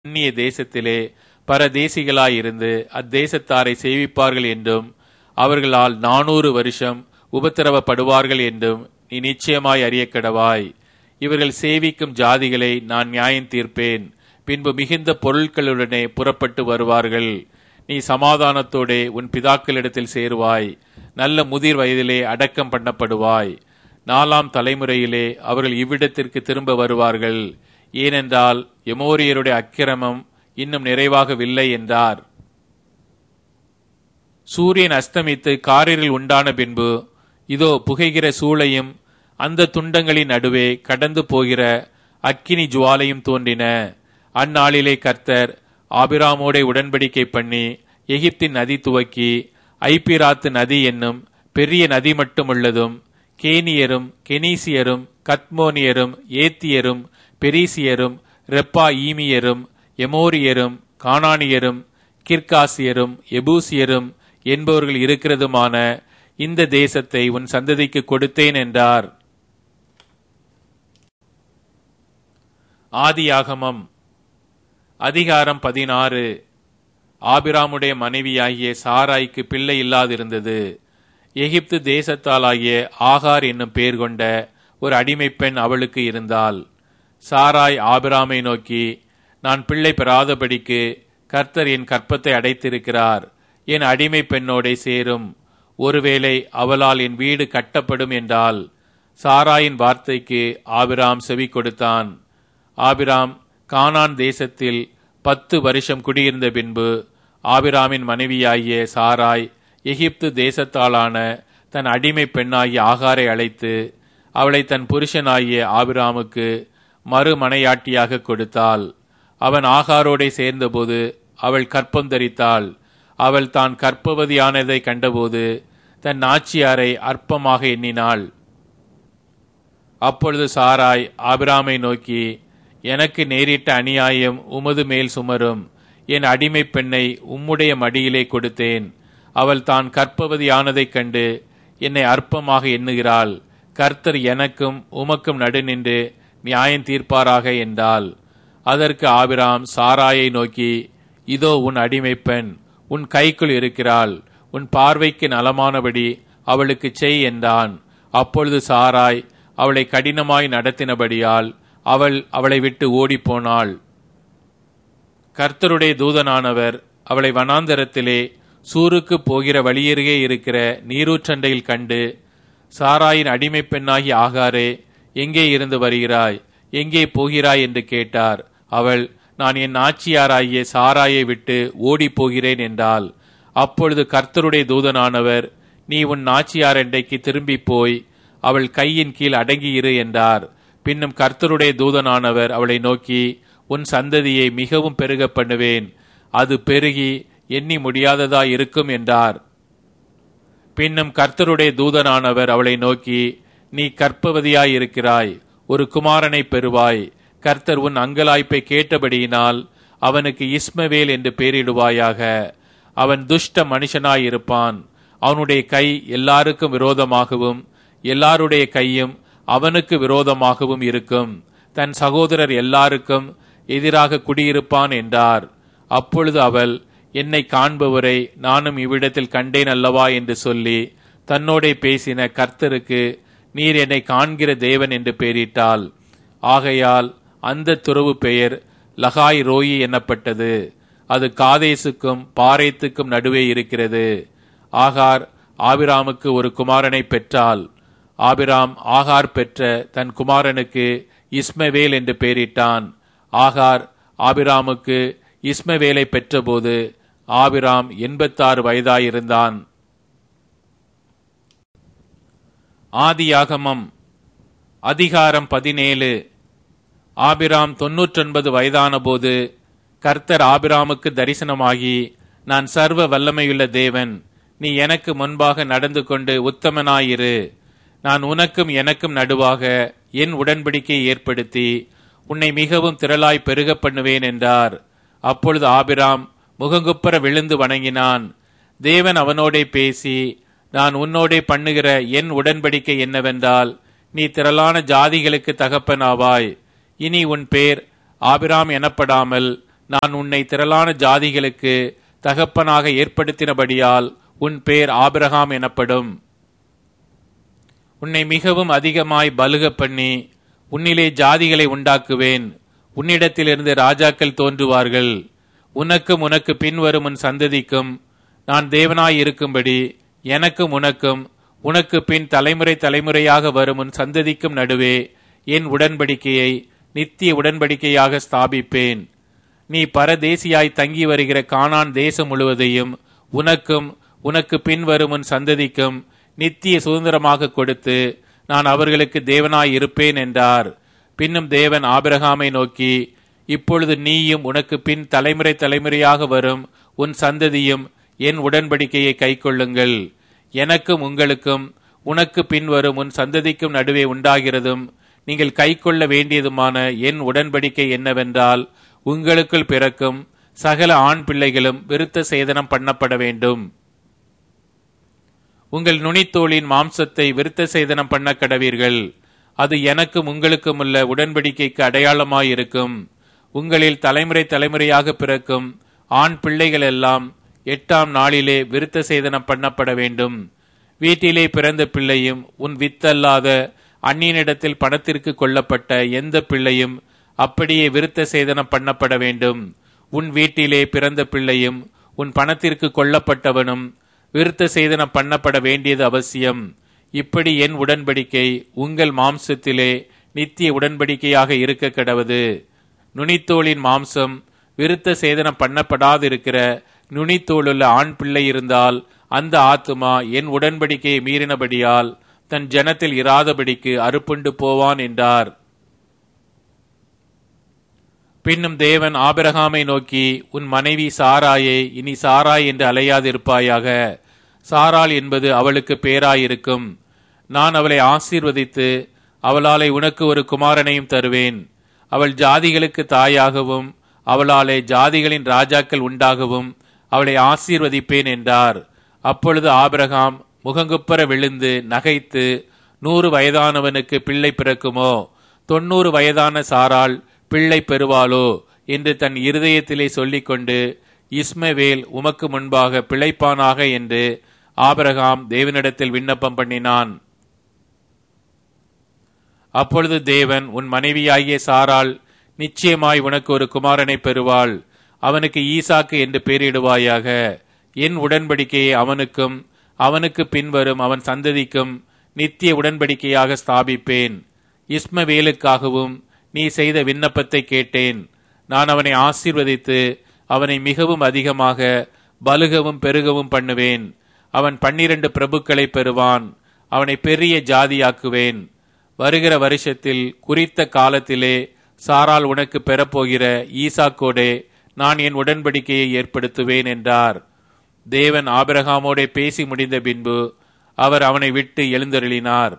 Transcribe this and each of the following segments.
அந்நிய தேசத்திலே பரதேசிகளாயிருந்து அத்தேசத்தாரை சேவிப்பார்கள் என்றும் அவர்களால் நானூறு வருஷம் உபத்திரவப்படுவார்கள் என்றும் நீ நிச்சயமாய் அறியக்கடவாய் இவர்கள் சேவிக்கும் ஜாதிகளை நான் நியாயம் தீர்ப்பேன் பின்பு மிகுந்த பொருட்களுடனே புறப்பட்டு வருவார்கள் நீ சமாதானத்தோடே உன் பிதாக்களிடத்தில் சேருவாய் நல்ல முதிர் வயதிலே அடக்கம் பண்ணப்படுவாய் நாலாம் தலைமுறையிலே அவர்கள் இவ்விடத்திற்கு திரும்ப வருவார்கள் ஏனென்றால் எமோரியருடைய அக்கிரமம் இன்னும் நிறைவாகவில்லை என்றார் சூரியன் அஸ்தமித்து காரில் உண்டான பின்பு இதோ புகைகிற சூளையும் அந்த துண்டங்களின் நடுவே கடந்து போகிற அக்கினி ஜுவாலையும் தோன்றின அந்நாளிலே கர்த்தர் ஆபிராமோடே உடன்படிக்கை பண்ணி எகிப்தின் நதி துவக்கி ஐப்பிராத்து நதி என்னும் பெரிய நதி மட்டுமுள்ளதும் கேனியரும் கெனீசியரும் கத்மோனியரும் ஏத்தியரும் பெரிசியரும் ரெப்பா ஈமியரும் எமோரியரும் கானானியரும் கிர்காசியரும் எபூசியரும் என்பவர்கள் இருக்கிறதுமான இந்த தேசத்தை உன் சந்ததிக்கு கொடுத்தேன் என்றார் ஆதியாகமம் அதிகாரம் பதினாறு ஆபிராமுடைய மனைவியாகிய சாராய்க்கு பிள்ளை இல்லாதிருந்தது எகிப்து தேசத்தாலாகிய ஆகார் என்னும் பேர் கொண்ட ஒரு அடிமை பெண் அவளுக்கு இருந்தால் சாராய் ஆபிராமை நோக்கி நான் பிள்ளை பெறாதபடிக்கு கர்த்தர் என் கற்பத்தை அடைத்திருக்கிறார் என் அடிமை பெண்ணோடே சேரும் ஒருவேளை அவளால் என் வீடு கட்டப்படும் என்றால் சாராயின் வார்த்தைக்கு ஆபிராம் செவி கொடுத்தான் ஆபிராம் கானான் தேசத்தில் பத்து வருஷம் குடியிருந்த பின்பு ஆபிராமின் மனைவியாகிய சாராய் எகிப்து தேசத்தாலான தன் அடிமை பெண்ணாகிய ஆகாரை அழைத்து அவளை தன் புருஷனாகிய ஆபிராமுக்கு மறுமனையாட்டியாக கொடுத்தாள் அவன் ஆகாரோடே சேர்ந்தபோது அவள் கற்பம் தரித்தாள் அவள் தான் கற்பவதியானதை கண்டபோது தன் நாச்சியாரை அற்பமாக எண்ணினாள் அப்பொழுது சாராய் ஆபிராமை நோக்கி எனக்கு நேரிட்ட அநியாயம் உமது மேல் சுமரும் என் அடிமை பெண்ணை உம்முடைய மடியிலே கொடுத்தேன் அவள் தான் கற்பவதியானதைக் கண்டு என்னை அற்பமாக எண்ணுகிறாள் கர்த்தர் எனக்கும் உமக்கும் நடுநின்று நியாயம் தீர்ப்பாராக என்றாள் அதற்கு ஆபிராம் சாராயை நோக்கி இதோ உன் அடிமை பெண் உன் கைக்குள் இருக்கிறாள் உன் பார்வைக்கு நலமானபடி அவளுக்கு செய் என்றான் அப்பொழுது சாராய் அவளை கடினமாய் நடத்தினபடியால் அவள் அவளை விட்டு ஓடிப்போனாள் கர்த்தருடைய தூதனானவர் அவளை வனாந்தரத்திலே சூருக்கு போகிற வழியருகே இருக்கிற நீரூற்றண்டையில் கண்டு சாராயின் அடிமை பெண்ணாகி ஆகாரே எங்கே இருந்து வருகிறாய் எங்கே போகிறாய் என்று கேட்டார் அவள் நான் என் ஆட்சியாராகிய சாராயை விட்டு ஓடி போகிறேன் என்றால் அப்பொழுது கர்த்தருடைய தூதனானவர் நீ உன் நாச்சியாரண்டைக்கு திரும்பி போய் அவள் கையின் கீழ் அடங்கியிரு என்றார் பின்னும் கர்த்தருடைய தூதனானவர் அவளை நோக்கி உன் சந்ததியை மிகவும் பெருக பண்ணுவேன் அது பெருகி எண்ணி முடியாததா இருக்கும் என்றார் பின்னும் கர்த்தருடைய தூதனானவர் அவளை நோக்கி நீ கற்பவதியாயிருக்கிறாய் ஒரு குமாரனை பெறுவாய் கர்த்தர் உன் அங்கலாய்ப்பை கேட்டபடியினால் அவனுக்கு இஸ்மவேல் என்று பெயரிடுவாயாக அவன் துஷ்ட மனுஷனாயிருப்பான் அவனுடைய கை எல்லாருக்கும் விரோதமாகவும் எல்லாருடைய கையும் அவனுக்கு விரோதமாகவும் இருக்கும் தன் சகோதரர் எல்லாருக்கும் எதிராக குடியிருப்பான் என்றார் அப்பொழுது அவள் என்னை காண்பவரை நானும் இவ்விடத்தில் கண்டேன் அல்லவா என்று சொல்லி தன்னோடே பேசின கர்த்தருக்கு நீர் என்னை காண்கிற தேவன் என்று பெயரிட்டாள் ஆகையால் அந்த துறவு பெயர் லகாய் ரோயி எனப்பட்டது அது காதேசுக்கும் பாரேத்துக்கும் நடுவே இருக்கிறது ஆகார் ஆபிராமுக்கு ஒரு குமாரனை பெற்றாள் ஆபிராம் ஆகார் பெற்ற தன் குமாரனுக்கு இஸ்மவேல் என்று பெயரிட்டான் ஆகார் ஆபிராமுக்கு இஸ்மவேலை பெற்றபோது ஆபிராம் எண்பத்தாறு வயதாயிருந்தான் ஆதியாகமம் அதிகாரம் பதினேழு ஆபிராம் தொன்னூற்றொன்பது வயதான போது கர்த்தர் ஆபிராமுக்கு தரிசனமாகி நான் சர்வ வல்லமையுள்ள தேவன் நீ எனக்கு முன்பாக நடந்து கொண்டு உத்தமனாயிரு நான் உனக்கும் எனக்கும் நடுவாக என் உடன்படிக்கை ஏற்படுத்தி உன்னை மிகவும் திரளாய் பெருக பண்ணுவேன் என்றார் அப்பொழுது ஆபிராம் முகங்குப்புற விழுந்து வணங்கினான் தேவன் அவனோடே பேசி நான் உன்னோடே பண்ணுகிற என் உடன்படிக்கை என்னவென்றால் நீ திரளான ஜாதிகளுக்கு தகப்பனாவாய் இனி உன் பேர் ஆபிராம் எனப்படாமல் நான் உன்னை திரளான ஜாதிகளுக்கு தகப்பனாக ஏற்படுத்தினபடியால் உன் பேர் ஆபிரகாம் எனப்படும் உன்னை மிகவும் அதிகமாய் பலுக பண்ணி உன்னிலே ஜாதிகளை உண்டாக்குவேன் உன்னிடத்திலிருந்து ராஜாக்கள் தோன்றுவார்கள் உனக்கும் உனக்கு பின்வரும் உன் சந்ததிக்கும் நான் தேவனாய் இருக்கும்படி எனக்கும் உனக்கும் உனக்கு பின் தலைமுறை தலைமுறையாக வரும் உன் சந்ததிக்கும் நடுவே என் உடன்படிக்கையை நித்திய உடன்படிக்கையாக ஸ்தாபிப்பேன் நீ பரதேசியாய் தங்கி வருகிற கானான் தேசம் முழுவதையும் உனக்கும் உனக்கு பின் வரும் உன் சந்ததிக்கும் நித்திய சுதந்திரமாக கொடுத்து நான் அவர்களுக்கு தேவனாய் இருப்பேன் என்றார் பின்னும் தேவன் ஆபிரகாமை நோக்கி இப்பொழுது நீயும் உனக்கு பின் தலைமுறை தலைமுறையாக வரும் உன் சந்ததியும் என் உடன்படிக்கையை கைக்கொள்ளுங்கள் எனக்கும் உங்களுக்கும் உனக்கு பின் வரும் உன் சந்ததிக்கும் நடுவே உண்டாகிறதும் நீங்கள் கைக்கொள்ள வேண்டியதுமான என் உடன்படிக்கை என்னவென்றால் உங்களுக்குள் பிறக்கும் சகல ஆண் பிள்ளைகளும் விருத்த சேதனம் பண்ணப்பட வேண்டும் உங்கள் நுனித்தோளின் மாம்சத்தை விருத்த சேதனம் பண்ண கடவீர்கள் அது எனக்கும் உங்களுக்கும் உள்ள உடன்படிக்கைக்கு அடையாளமாயிருக்கும் உங்களில் தலைமுறை தலைமுறையாக பிறக்கும் ஆண் பிள்ளைகள் எல்லாம் எட்டாம் நாளிலே விருத்த சேதனம் பண்ணப்பட வேண்டும் வீட்டிலே பிறந்த பிள்ளையும் உன் வித்தல்லாத அந்நியனிடத்தில் பணத்திற்கு கொல்லப்பட்ட எந்த பிள்ளையும் அப்படியே விருத்த சேதனம் பண்ணப்பட வேண்டும் உன் வீட்டிலே பிறந்த பிள்ளையும் உன் பணத்திற்கு கொல்லப்பட்டவனும் விருத்த சேதனம் பண்ணப்பட வேண்டியது அவசியம் இப்படி என் உடன்படிக்கை உங்கள் மாம்சத்திலே நித்திய உடன்படிக்கையாக இருக்க கடவது நுனித்தோளின் மாம்சம் விருத்த சேதனம் பண்ணப்படாதிருக்கிற நுனித்தோளுள்ள ஆண் பிள்ளை இருந்தால் அந்த ஆத்துமா என் உடன்படிக்கையை மீறினபடியால் தன் ஜனத்தில் இராதபடிக்கு அறுப்புண்டு போவான் என்றார் பின்னும் தேவன் ஆபிரகாமை நோக்கி உன் மனைவி சாராயை இனி சாராய் என்று அலையாதிருப்பாயாக சாராள் என்பது அவளுக்கு பேராயிருக்கும் நான் அவளை ஆசீர்வதித்து அவளாலே உனக்கு ஒரு குமாரனையும் தருவேன் அவள் ஜாதிகளுக்கு தாயாகவும் அவளாலே ஜாதிகளின் ராஜாக்கள் உண்டாகவும் அவளை ஆசீர்வதிப்பேன் என்றார் அப்பொழுது ஆபிரகாம் முகங்குப்புற விழுந்து நகைத்து நூறு வயதானவனுக்கு பிள்ளை பிறக்குமோ தொன்னூறு வயதான சாராள் பிள்ளை பெறுவாளோ என்று தன் இருதயத்திலே சொல்லிக்கொண்டு இஸ்மவேல் உமக்கு முன்பாக பிழைப்பானாக என்று ஆபிரகாம் தேவனிடத்தில் விண்ணப்பம் பண்ணினான் அப்பொழுது தேவன் உன் மனைவியாகிய சாராள் நிச்சயமாய் உனக்கு ஒரு குமாரனை பெறுவாள் அவனுக்கு ஈசாக்கு என்று பெயரிடுவாயாக என் உடன்படிக்கையை அவனுக்கும் அவனுக்கு பின்வரும் அவன் சந்ததிக்கும் நித்திய உடன்படிக்கையாக ஸ்தாபிப்பேன் இஸ்மவேலுக்காகவும் நீ செய்த விண்ணப்பத்தை கேட்டேன் நான் அவனை ஆசீர்வதித்து அவனை மிகவும் அதிகமாக பலுகவும் பெருகவும் பண்ணுவேன் அவன் பன்னிரண்டு பிரபுக்களை பெறுவான் அவனை பெரிய ஜாதியாக்குவேன் வருகிற வருஷத்தில் குறித்த காலத்திலே சாரால் உனக்கு பெறப்போகிற ஈசாக்கோடே நான் என் உடன்படிக்கையை ஏற்படுத்துவேன் என்றார் தேவன் ஆபிரகாமோடே பேசி முடிந்த பின்பு அவர் அவனை விட்டு எழுந்தருளினார்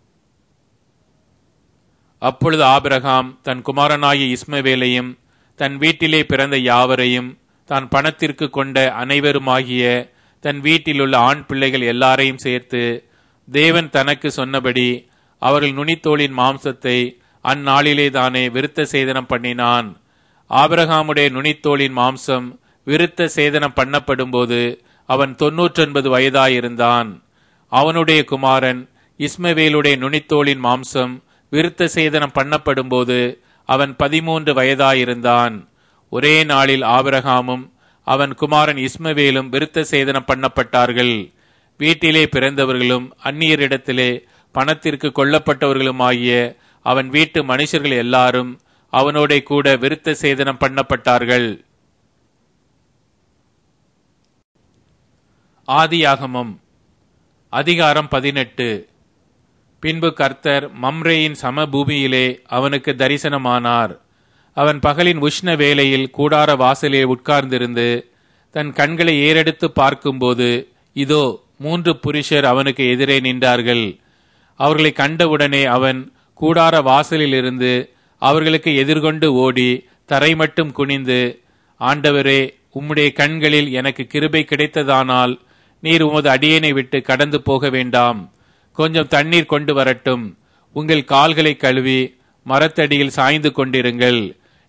அப்பொழுது ஆபிரகாம் தன் குமாரனாகிய இஸ்மவேலையும் தன் வீட்டிலே பிறந்த யாவரையும் தான் பணத்திற்கு கொண்ட அனைவருமாகிய தன் வீட்டிலுள்ள ஆண் பிள்ளைகள் எல்லாரையும் சேர்த்து தேவன் தனக்கு சொன்னபடி அவர்கள் நுனித்தோளின் மாம்சத்தை அந்நாளிலே தானே விருத்த சேதனம் பண்ணினான் ஆபிரகாமுடைய நுனித்தோளின் மாம்சம் விருத்த சேதனம் பண்ணப்படும்போது அவன் தொன்னூற்றொன்பது வயதாயிருந்தான் அவனுடைய குமாரன் இஸ்மவேலுடைய நுனித்தோளின் மாம்சம் விருத்த சேதனம் பண்ணப்படும்போது அவன் பதிமூன்று வயதாயிருந்தான் ஒரே நாளில் ஆபிரகாமும் அவன் குமாரன் இஸ்மவேலும் விருத்த சேதனம் பண்ணப்பட்டார்கள் வீட்டிலே பிறந்தவர்களும் அந்நியரிடத்திலே பணத்திற்கு கொல்லப்பட்டவர்களுமாகிய அவன் வீட்டு மனுஷர்கள் எல்லாரும் அவனோட கூட விருத்த சேதனம் பண்ணப்பட்டார்கள் ஆதியாகமம் அதிகாரம் பதினெட்டு பின்பு கர்த்தர் மம்ரேயின் சமபூமியிலே அவனுக்கு தரிசனமானார் அவன் பகலின் உஷ்ண வேளையில் கூடார வாசலில் உட்கார்ந்திருந்து தன் கண்களை ஏறெடுத்து பார்க்கும்போது இதோ மூன்று புருஷர் அவனுக்கு எதிரே நின்றார்கள் அவர்களை கண்டவுடனே அவன் கூடார வாசலில் இருந்து அவர்களுக்கு எதிர்கொண்டு ஓடி தரை மட்டும் குனிந்து ஆண்டவரே உம்முடைய கண்களில் எனக்கு கிருபை கிடைத்ததானால் நீர் உமது அடியேனை விட்டு கடந்து போக வேண்டாம் கொஞ்சம் தண்ணீர் கொண்டு வரட்டும் உங்கள் கால்களை கழுவி மரத்தடியில் சாய்ந்து கொண்டிருங்கள்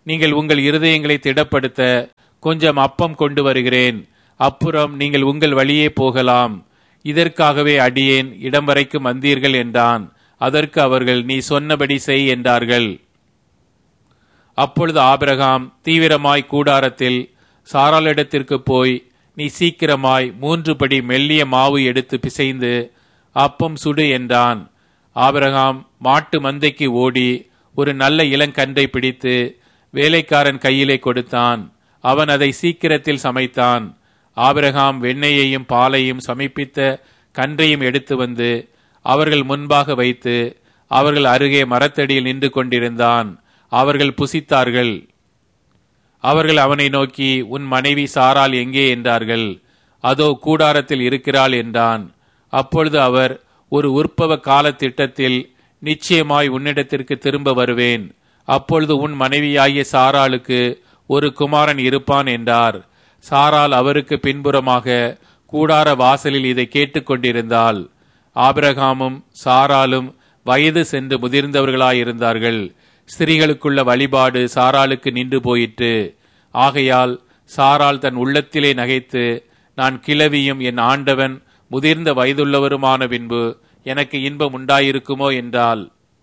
நீங்கள் உங்கள் இருதயங்களை திடப்படுத்த கொஞ்சம் அப்பம் கொண்டு வருகிறேன் அப்புறம் நீங்கள் உங்கள் வழியே போகலாம் இதற்காகவே அடியேன் இடம் வரைக்கும் வந்தீர்கள் என்றான் அதற்கு அவர்கள் நீ சொன்னபடி செய் என்றார்கள் அப்பொழுது ஆபிரகாம் தீவிரமாய் கூடாரத்தில் சாராளிடத்திற்கு போய் நீ சீக்கிரமாய் மூன்று படி மெல்லிய மாவு எடுத்து பிசைந்து அப்பம் சுடு என்றான் ஆபிரகாம் மாட்டு மந்தைக்கு ஓடி ஒரு நல்ல இளங்கன்றை பிடித்து வேலைக்காரன் கையிலே கொடுத்தான் அவன் அதை சீக்கிரத்தில் சமைத்தான் ஆபிரகாம் வெண்ணெயையும் பாலையும் சமைப்பித்த கன்றையும் எடுத்து வந்து அவர்கள் முன்பாக வைத்து அவர்கள் அருகே மரத்தடியில் நின்று கொண்டிருந்தான் அவர்கள் புசித்தார்கள் அவர்கள் அவனை நோக்கி உன் மனைவி சாரால் எங்கே என்றார்கள் அதோ கூடாரத்தில் இருக்கிறாள் என்றான் அப்பொழுது அவர் ஒரு உற்பவ கால திட்டத்தில் நிச்சயமாய் உன்னிடத்திற்கு திரும்ப வருவேன் அப்பொழுது உன் மனைவியாகிய சாராளுக்கு ஒரு குமாரன் இருப்பான் என்றார் சாரால் அவருக்கு பின்புறமாக கூடார வாசலில் இதை கேட்டுக்கொண்டிருந்தாள் ஆபிரகாமும் சாராலும் வயது சென்று முதிர்ந்தவர்களாயிருந்தார்கள் ஸ்திரீகளுக்குள்ள வழிபாடு சாராளுக்கு நின்று போயிற்று ஆகையால் சாரால் தன் உள்ளத்திலே நகைத்து நான் கிழவியும் என் ஆண்டவன் முதிர்ந்த வயதுள்ளவருமான பின்பு எனக்கு இன்பம் உண்டாயிருக்குமோ என்றால்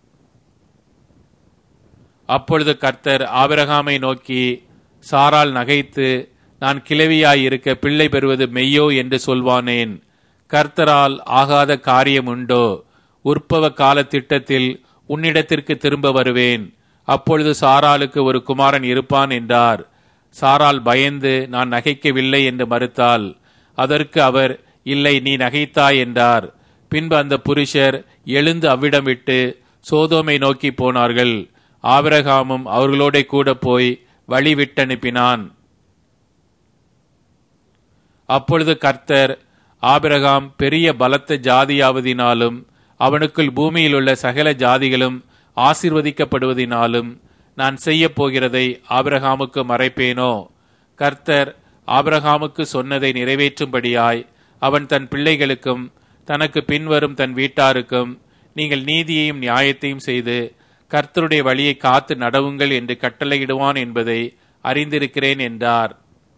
அப்பொழுது கர்த்தர் ஆபிரகாமை நோக்கி சாரால் நகைத்து நான் கிழவியாயிருக்க பிள்ளை பெறுவது மெய்யோ என்று சொல்வானேன் கர்த்தரால் ஆகாத காரியம் உண்டோ உற்பவ கால திட்டத்தில் உன்னிடத்திற்கு திரும்ப வருவேன் அப்பொழுது சாராளுக்கு ஒரு குமாரன் இருப்பான் என்றார் சாரால் பயந்து நான் நகைக்கவில்லை என்று மறுத்தாள் அதற்கு அவர் இல்லை நீ நகைத்தாய் என்றார் பின்பு அந்த புருஷர் எழுந்து அவ்விடம் விட்டு சோதோமை நோக்கி போனார்கள் ஆபிரகாமும் அவர்களோட கூட போய் வழி விட்டனுப்பினான் அப்பொழுது கர்த்தர் ஆபிரகாம் பெரிய பலத்த ஜாதியாவதினாலும் அவனுக்குள் பூமியில் உள்ள சகல ஜாதிகளும் ஆசிர்வதிக்கப்படுவதினாலும் நான் செய்ய போகிறதை ஆபிரகாமுக்கு மறைப்பேனோ கர்த்தர் ஆபிரகாமுக்கு சொன்னதை நிறைவேற்றும்படியாய் அவன் தன் பிள்ளைகளுக்கும் தனக்கு பின்வரும் தன் வீட்டாருக்கும் நீங்கள் நீதியையும் நியாயத்தையும் செய்து கர்த்தருடைய வழியை காத்து நடவுங்கள் என்று கட்டளையிடுவான் என்பதை அறிந்திருக்கிறேன் என்றார்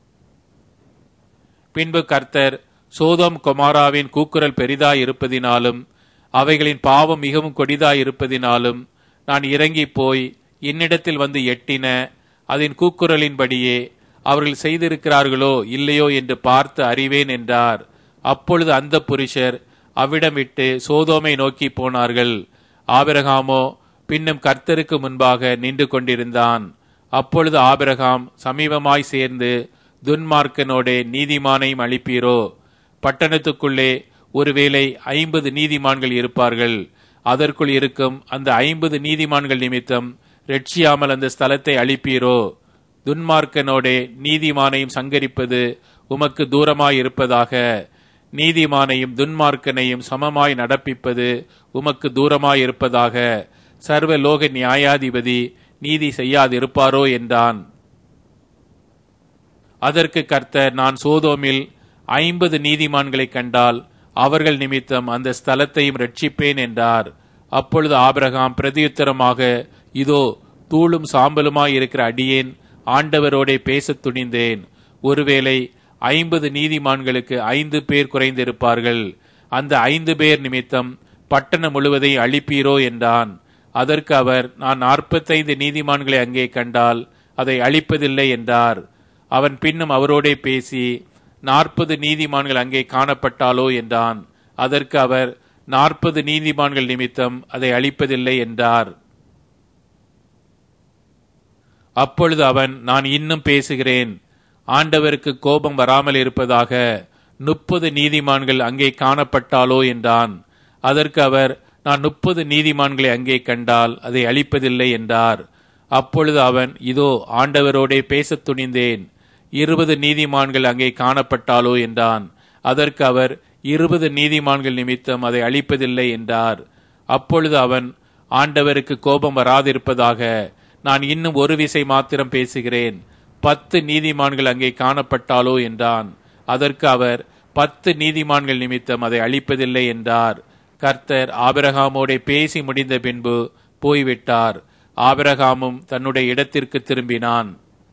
பின்பு கர்த்தர் சோதோம் கொமாராவின் கூக்குரல் பெரிதாய் இருப்பதினாலும் அவைகளின் பாவம் மிகவும் கொடிதாய் இருப்பதினாலும் நான் இறங்கி போய் என்னிடத்தில் வந்து எட்டின அதன் கூக்குரலின்படியே அவர்கள் செய்திருக்கிறார்களோ இல்லையோ என்று பார்த்து அறிவேன் என்றார் அப்பொழுது அந்த புருஷர் அவ்விடம் விட்டு சோதோமை நோக்கி போனார்கள் ஆபிரகாமோ பின்னும் கர்த்தருக்கு முன்பாக நின்று கொண்டிருந்தான் அப்பொழுது ஆபிரகாம் சமீபமாய் சேர்ந்து துன்மார்க்கனோடே நீதிமானையும் அளிப்பீரோ பட்டணத்துக்குள்ளே ஒருவேளை ஐம்பது நீதிமான்கள் இருப்பார்கள் அதற்குள் இருக்கும் அந்த ஐம்பது நீதிமான்கள் நிமித்தம் ரட்சியாமல் அந்த ஸ்தலத்தை அழிப்பீரோ துன்மார்க்கனோடே நீதிமானையும் சங்கரிப்பது உமக்கு தூரமாய் இருப்பதாக நீதிமானையும் துன்மார்க்கனையும் சமமாய் நடப்பிப்பது உமக்கு தூரமாய் இருப்பதாக சர்வ லோக நியாயாதிபதி நீதி செய்யாதிருப்பாரோ என்றான் அதற்கு கர்த்தர் நான் சோதோமில் ஐம்பது நீதிமான்களை கண்டால் அவர்கள் நிமித்தம் அந்த ஸ்தலத்தையும் ரட்சிப்பேன் என்றார் அப்பொழுது ஆபிரகாம் பிரதியுத்தரமாக இதோ தூளும் சாம்பலுமாய் இருக்கிற அடியேன் ஆண்டவரோடே பேசத் துணிந்தேன் ஒருவேளை ஐம்பது நீதிமான்களுக்கு ஐந்து பேர் குறைந்திருப்பார்கள் அந்த ஐந்து பேர் நிமித்தம் பட்டணம் முழுவதை அழிப்பீரோ என்றான் அதற்கு அவர் நான் நாற்பத்தைந்து நீதிமான்களை அங்கே கண்டால் அதை அழிப்பதில்லை என்றார் அவன் பின்னும் அவரோடே பேசி நாற்பது நீதிமான்கள் அங்கே காணப்பட்டாலோ என்றான் அதற்கு அவர் நாற்பது நீதிமான்கள் நிமித்தம் அதை அழிப்பதில்லை என்றார் அப்பொழுது அவன் நான் இன்னும் பேசுகிறேன் ஆண்டவருக்கு கோபம் வராமல் இருப்பதாக முப்பது நீதிமான்கள் அங்கே காணப்பட்டாலோ என்றான் அதற்கு அவர் நான் முப்பது நீதிமான்களை அங்கே கண்டால் அதை அழிப்பதில்லை என்றார் அப்பொழுது அவன் இதோ ஆண்டவரோடே பேசத் துணிந்தேன் இருபது நீதிமான்கள் அங்கே காணப்பட்டாலோ என்றான் அதற்கு அவர் இருபது நீதிமான்கள் நிமித்தம் அதை அழிப்பதில்லை என்றார் அப்பொழுது அவன் ஆண்டவருக்கு கோபம் வராதிருப்பதாக நான் இன்னும் ஒரு விசை மாத்திரம் பேசுகிறேன் பத்து நீதிமான்கள் அங்கே காணப்பட்டாலோ என்றான் அதற்கு அவர் பத்து நீதிமான்கள் நிமித்தம் அதை அழிப்பதில்லை என்றார் கர்த்தர் ஆபிரகாமோடே பேசி முடிந்த பின்பு போய்விட்டார் ஆபிரகாமும் தன்னுடைய இடத்திற்கு திரும்பினான்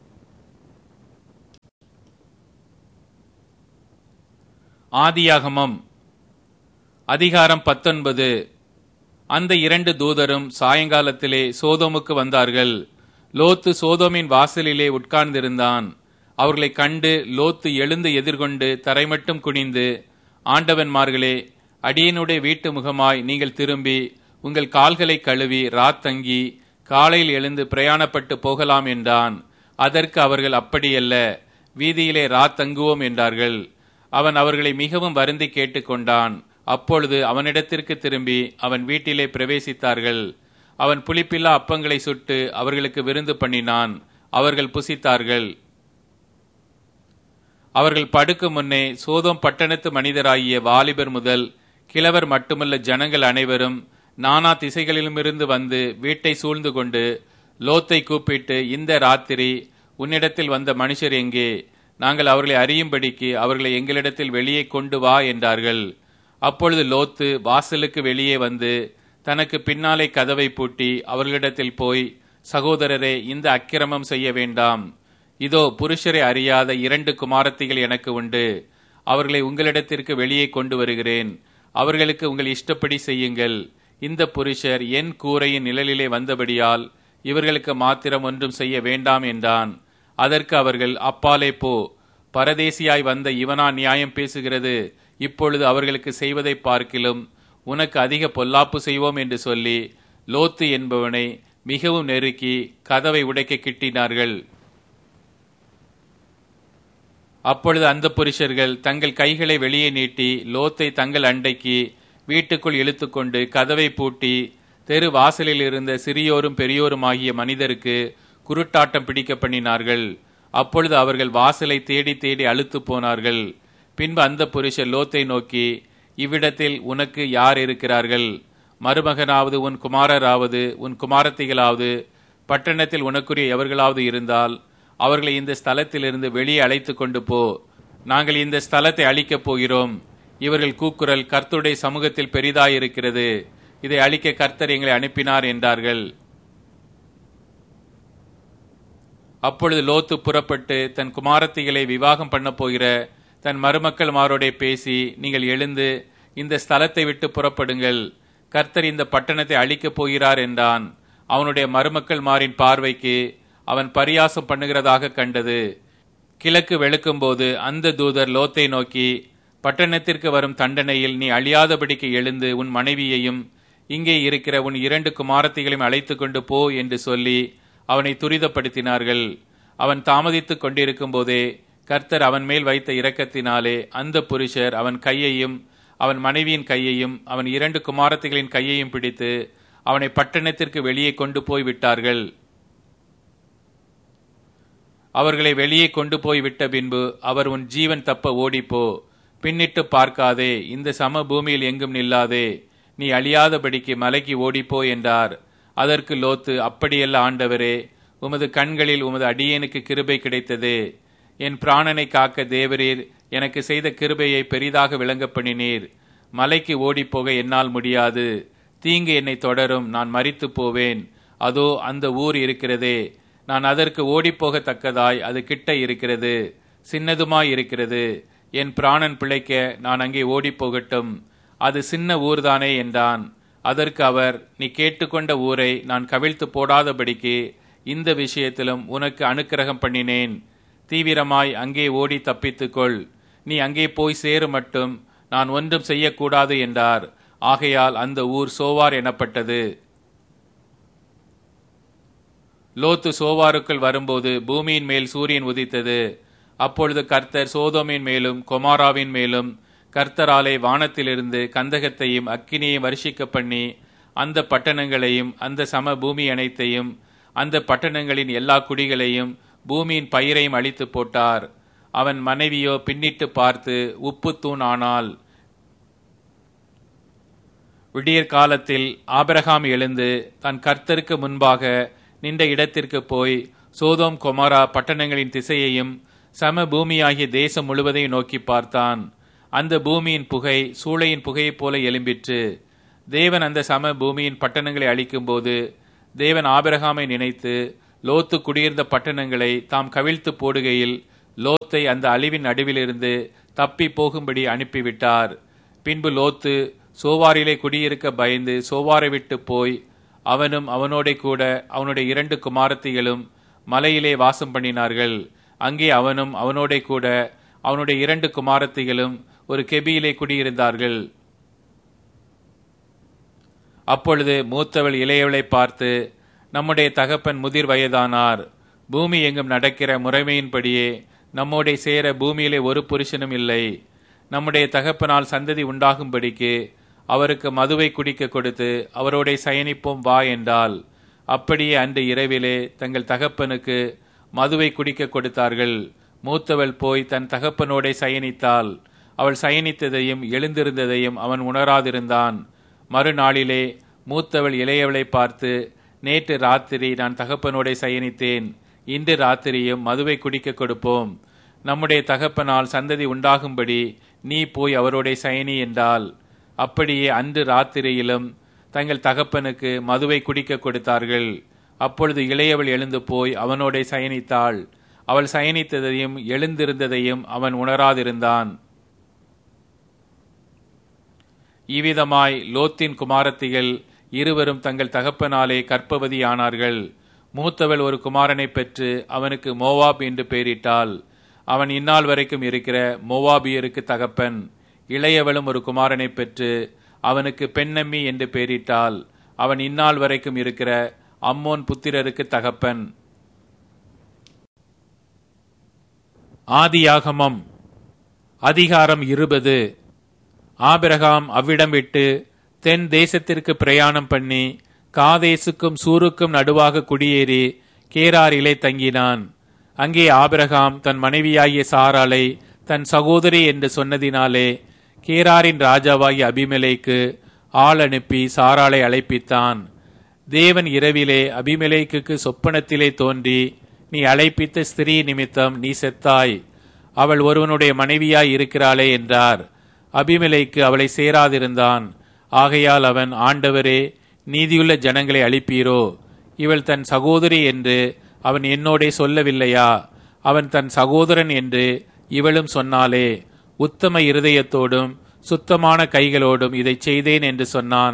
ஆதியாகமம் அதிகாரம் பத்தொன்பது அந்த இரண்டு தூதரும் சாயங்காலத்திலே சோதோமுக்கு வந்தார்கள் லோத்து சோதோமின் வாசலிலே உட்கார்ந்திருந்தான் அவர்களை கண்டு லோத்து எழுந்து எதிர்கொண்டு தரைமட்டும் குனிந்து ஆண்டவன்மார்களே அடியனுடைய வீட்டு முகமாய் நீங்கள் திரும்பி உங்கள் கால்களை கழுவி ராத்தங்கி காலையில் எழுந்து பிரயாணப்பட்டு போகலாம் என்றான் அதற்கு அவர்கள் அப்படியல்ல வீதியிலே ராத்தங்குவோம் என்றார்கள் அவன் அவர்களை மிகவும் வருந்தி கேட்டுக்கொண்டான் அப்பொழுது அவனிடத்திற்கு திரும்பி அவன் வீட்டிலே பிரவேசித்தார்கள் அவன் புளிப்பில்லா அப்பங்களை சுட்டு அவர்களுக்கு விருந்து பண்ணினான் அவர்கள் புசித்தார்கள் அவர்கள் படுக்கும் முன்னே சோதோம் பட்டணத்து மனிதராகிய வாலிபர் முதல் கிழவர் மட்டுமல்ல ஜனங்கள் அனைவரும் நானா திசைகளிலுமிருந்து வந்து வீட்டை சூழ்ந்து கொண்டு லோத்தை கூப்பிட்டு இந்த ராத்திரி உன்னிடத்தில் வந்த மனுஷர் எங்கே நாங்கள் அவர்களை அறியும்படிக்கு அவர்களை எங்களிடத்தில் வெளியே கொண்டு வா என்றார்கள் அப்பொழுது லோத்து வாசலுக்கு வெளியே வந்து தனக்கு பின்னாலே கதவை பூட்டி அவர்களிடத்தில் போய் சகோதரரே இந்த அக்கிரமம் செய்ய வேண்டாம் இதோ புருஷரை அறியாத இரண்டு குமாரத்திகள் எனக்கு உண்டு அவர்களை உங்களிடத்திற்கு வெளியே கொண்டு வருகிறேன் அவர்களுக்கு உங்கள் இஷ்டப்படி செய்யுங்கள் இந்த புருஷர் என் கூரையின் நிழலிலே வந்தபடியால் இவர்களுக்கு மாத்திரம் ஒன்றும் செய்ய வேண்டாம் என்றான் அதற்கு அவர்கள் அப்பாலே போ பரதேசியாய் வந்த இவனா நியாயம் பேசுகிறது இப்பொழுது அவர்களுக்கு செய்வதை பார்க்கிலும் உனக்கு அதிக பொல்லாப்பு செய்வோம் என்று சொல்லி லோத்து என்பவனை மிகவும் நெருக்கி கதவை உடைக்க கிட்டினார்கள் அப்பொழுது அந்த புருஷர்கள் தங்கள் கைகளை வெளியே நீட்டி லோத்தை தங்கள் அண்டைக்கு வீட்டுக்குள் இழுத்துக்கொண்டு கதவை பூட்டி தெரு வாசலில் இருந்த சிறியோரும் பெரியோருமாகிய மனிதருக்கு குருட்டாட்டம் பிடிக்க பண்ணினார்கள் அப்பொழுது அவர்கள் வாசலை தேடி தேடி அழுத்து போனார்கள் பின்பு அந்த புருஷர் லோத்தை நோக்கி இவ்விடத்தில் உனக்கு யார் இருக்கிறார்கள் மருமகனாவது உன் குமாரராவது உன் குமாரத்திகளாவது பட்டணத்தில் உனக்குரிய எவர்களாவது இருந்தால் அவர்களை இந்த ஸ்தலத்திலிருந்து வெளியே அழைத்து கொண்டு போ நாங்கள் இந்த ஸ்தலத்தை அழிக்கப் போகிறோம் இவர்கள் கூக்குரல் கர்த்தருடைய சமூகத்தில் பெரிதாயிருக்கிறது இதை அழிக்க கர்த்தர் எங்களை அனுப்பினார் என்றார்கள் அப்பொழுது லோத்து புறப்பட்டு தன் குமாரத்திகளை விவாகம் பண்ண போகிற தன் மருமக்கள் மாரோடே பேசி நீங்கள் எழுந்து இந்த ஸ்தலத்தை விட்டு புறப்படுங்கள் கர்த்தர் இந்த பட்டணத்தை அழிக்கப் போகிறார் என்றான் அவனுடைய மருமக்கள் மாரின் பார்வைக்கு அவன் பரியாசம் பண்ணுகிறதாக கண்டது கிழக்கு வெளுக்கும்போது அந்த தூதர் லோத்தை நோக்கி பட்டணத்திற்கு வரும் தண்டனையில் நீ அழியாதபடிக்கு எழுந்து உன் மனைவியையும் இங்கே இருக்கிற உன் இரண்டு குமாரத்திகளையும் அழைத்து கொண்டு போ என்று சொல்லி அவனை துரிதப்படுத்தினார்கள் அவன் தாமதித்துக் கொண்டிருக்கும் போதே கர்த்தர் அவன் மேல் வைத்த இரக்கத்தினாலே அந்த புருஷர் அவன் கையையும் அவன் மனைவியின் கையையும் அவன் இரண்டு குமாரத்திகளின் கையையும் பிடித்து அவனை பட்டணத்திற்கு வெளியே கொண்டு போய் விட்டார்கள் அவர்களை வெளியே கொண்டு போய் விட்ட பின்பு அவர் உன் ஜீவன் தப்ப ஓடிப்போ பின்னிட்டு பார்க்காதே இந்த சம பூமியில் எங்கும் நில்லாதே நீ அழியாதபடிக்கு மலைக்கு ஓடிப்போ என்றார் அதற்கு லோத்து அப்படியல்ல ஆண்டவரே உமது கண்களில் உமது அடியேனுக்கு கிருபை கிடைத்தது என் பிராணனை காக்க தேவரீர் எனக்கு செய்த கிருபையை பெரிதாக விளங்க பண்ணினீர் மலைக்கு ஓடிப்போக என்னால் முடியாது தீங்கு என்னை தொடரும் நான் மறித்து போவேன் அதோ அந்த ஊர் இருக்கிறதே நான் அதற்கு ஓடிப்போகத்தக்கதாய் அது கிட்ட இருக்கிறது சின்னதுமாய் இருக்கிறது என் பிராணன் பிழைக்க நான் அங்கே ஓடிப்போகட்டும் அது சின்ன ஊர்தானே என்றான் அதற்கு அவர் நீ கேட்டுக்கொண்ட ஊரை நான் கவிழ்த்து போடாதபடிக்கு இந்த விஷயத்திலும் உனக்கு அனுக்கிரகம் பண்ணினேன் தீவிரமாய் அங்கே ஓடி தப்பித்துக்கொள் நீ அங்கே போய் சேரு மட்டும் நான் ஒன்றும் செய்யக்கூடாது என்றார் ஆகையால் அந்த ஊர் சோவார் எனப்பட்டது லோத்து சோவாருக்குள் வரும்போது பூமியின் மேல் சூரியன் உதித்தது அப்பொழுது கர்த்தர் சோதோமின் மேலும் கொமாராவின் மேலும் கர்த்தராலே வானத்திலிருந்து கந்தகத்தையும் அக்கினியையும் வருஷிக்க பண்ணி அந்த பட்டணங்களையும் அந்த சம பூமி அனைத்தையும் அந்த பட்டணங்களின் எல்லா குடிகளையும் பூமியின் பயிரையும் அழித்து போட்டார் அவன் மனைவியோ பின்னிட்டு பார்த்து உப்பு தூண் ஆனாள் விடியற் காலத்தில் ஆபிரகாம் எழுந்து தன் கர்த்தருக்கு முன்பாக நின்ற இடத்திற்கு போய் சோதோம் கொமாரா பட்டணங்களின் திசையையும் சம பூமியாகிய தேசம் முழுவதையும் நோக்கி பார்த்தான் அந்த பூமியின் புகை சூளையின் புகையைப் போல எழும்பிற்று தேவன் அந்த சம பூமியின் பட்டணங்களை அழிக்கும்போது தேவன் ஆபிரகாமை நினைத்து லோத்து குடியிருந்த பட்டணங்களை தாம் கவிழ்த்து போடுகையில் லோத்தை அந்த அழிவின் நடுவிலிருந்து தப்பி போகும்படி அனுப்பிவிட்டார் பின்பு லோத்து சோவாரிலே குடியிருக்க பயந்து சோவாரை விட்டு போய் அவனும் அவனோட கூட அவனுடைய இரண்டு குமாரத்திகளும் மலையிலே வாசம் பண்ணினார்கள் அங்கே அவனும் அவனோட கூட அவனுடைய இரண்டு குமாரத்திகளும் ஒரு கெபியிலே குடியிருந்தார்கள் அப்பொழுது மூத்தவள் இளையவளை பார்த்து நம்முடைய தகப்பன் முதிர் வயதானார் பூமி எங்கும் நடக்கிற முறைமையின்படியே நம்மோட சேர பூமியிலே ஒரு புருஷனும் இல்லை நம்முடைய தகப்பனால் சந்ததி உண்டாகும்படிக்கு அவருக்கு மதுவை குடிக்க கொடுத்து அவரோட சயனிப்போம் வா என்றால் அப்படியே அன்று இரவிலே தங்கள் தகப்பனுக்கு மதுவை குடிக்க கொடுத்தார்கள் மூத்தவள் போய் தன் தகப்பனோட சயனித்தாள் அவள் சயனித்ததையும் எழுந்திருந்ததையும் அவன் உணராதிருந்தான் மறுநாளிலே மூத்தவள் இளையவளை பார்த்து நேற்று ராத்திரி நான் தகப்பனோட சயனித்தேன் இன்று ராத்திரியும் மதுவை குடிக்க கொடுப்போம் நம்முடைய தகப்பனால் சந்ததி உண்டாகும்படி நீ போய் அவரோட சயனி என்றால் அப்படியே அன்று ராத்திரியிலும் தங்கள் தகப்பனுக்கு மதுவை குடிக்க கொடுத்தார்கள் அப்பொழுது இளையவள் எழுந்து போய் அவனோட சயனித்தாள் அவள் சயனித்ததையும் எழுந்திருந்ததையும் அவன் உணராதிருந்தான் இவ்விதமாய் லோத்தின் குமாரத்திகள் இருவரும் தங்கள் தகப்பனாலே கற்பவதியானார்கள் மூத்தவள் ஒரு குமாரனை பெற்று அவனுக்கு மோவாப் என்று பெயரிட்டாள் அவன் இந்நாள் வரைக்கும் இருக்கிற மோவாபியருக்கு தகப்பன் இளையவளும் ஒரு குமாரனை பெற்று அவனுக்கு பெண்ணம்மி என்று பெயரிட்டாள் அவன் இந்நாள் வரைக்கும் இருக்கிற அம்மோன் புத்திரருக்கு தகப்பன் ஆதியாகமம் அதிகாரம் இருபது ஆபிரகாம் அவ்விடம் விட்டு தென் தேசத்திற்கு பிரயாணம் பண்ணி காதேசுக்கும் சூருக்கும் நடுவாக குடியேறி கேராரிலே தங்கினான் அங்கே ஆபிரகாம் தன் மனைவியாகிய சாராளை தன் சகோதரி என்று சொன்னதினாலே கேராரின் ராஜாவாகிய அபிமெலேக்கு ஆள் அனுப்பி சாராளை அழைப்பித்தான் தேவன் இரவிலே அபிமெலேக்கு சொப்பனத்திலே தோன்றி நீ அழைப்பித்த ஸ்திரீ நிமித்தம் நீ செத்தாய் அவள் ஒருவனுடைய மனைவியாய் இருக்கிறாளே என்றார் அபிமெலைக்கு அவளை சேராதிருந்தான் ஆகையால் அவன் ஆண்டவரே நீதியுள்ள ஜனங்களை அழிப்பீரோ இவள் தன் சகோதரி என்று அவன் என்னோடே சொல்லவில்லையா அவன் தன் சகோதரன் என்று இவளும் சொன்னாலே உத்தம இருதயத்தோடும் சுத்தமான கைகளோடும் இதை செய்தேன் என்று சொன்னான்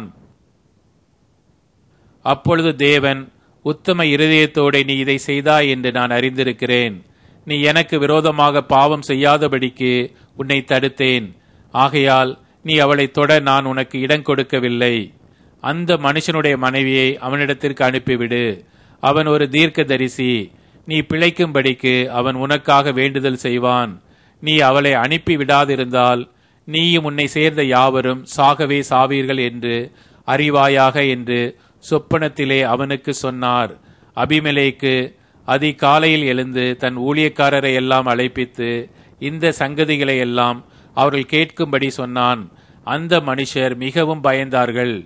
அப்பொழுது தேவன் உத்தம இருதயத்தோட நீ இதை செய்தாய் என்று நான் அறிந்திருக்கிறேன் நீ எனக்கு விரோதமாக பாவம் செய்யாதபடிக்கு உன்னை தடுத்தேன் ஆகையால் நீ அவளை தொட நான் உனக்கு இடம் கொடுக்கவில்லை அந்த மனுஷனுடைய மனைவியை அவனிடத்திற்கு அனுப்பிவிடு அவன் ஒரு தீர்க்க தரிசி நீ பிழைக்கும்படிக்கு அவன் உனக்காக வேண்டுதல் செய்வான் நீ அவளை அனுப்பி விடாதிருந்தால் நீயும் உன்னை சேர்ந்த யாவரும் சாகவே சாவீர்கள் என்று அறிவாயாக என்று சொப்பனத்திலே அவனுக்கு சொன்னார் அபிமெலேக்கு அதிகாலையில் எழுந்து தன் ஊழியக்காரரை எல்லாம் அழைப்பித்து இந்த சங்கதிகளை எல்லாம் அவர்கள் கேட்கும்படி சொன்னான் அந்த மனுஷர் மிகவும் பயந்தார்கள்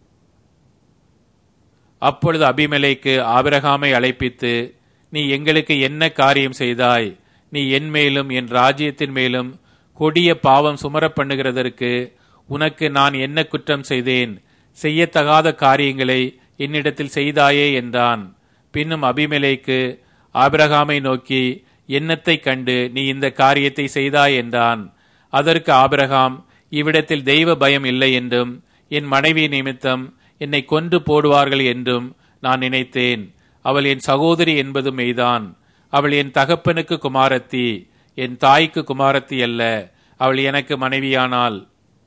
அப்பொழுது அபிமெலேக்கு ஆபிரகாமை அழைப்பித்து நீ எங்களுக்கு என்ன காரியம் செய்தாய் நீ என் மேலும் என் ராஜ்யத்தின் மேலும் கொடிய பாவம் சுமரப் பண்ணுகிறதற்கு உனக்கு நான் என்ன குற்றம் செய்தேன் செய்யத்தகாத காரியங்களை என்னிடத்தில் செய்தாயே என்றான் பின்னும் அபிமெலேக்கு ஆபிரகாமை நோக்கி என்னத்தை கண்டு நீ இந்த காரியத்தை செய்தாய் என்றான் அதற்கு ஆபிரகாம் இவ்விடத்தில் தெய்வ பயம் இல்லை என்றும் என் மனைவி நிமித்தம் என்னை கொன்று போடுவார்கள் என்றும் நான் நினைத்தேன் அவள் என் சகோதரி என்பது மெய்தான் அவள் என் தகப்பனுக்கு குமாரத்தி என் தாய்க்கு குமாரத்தி அல்ல அவள் எனக்கு மனைவியானாள்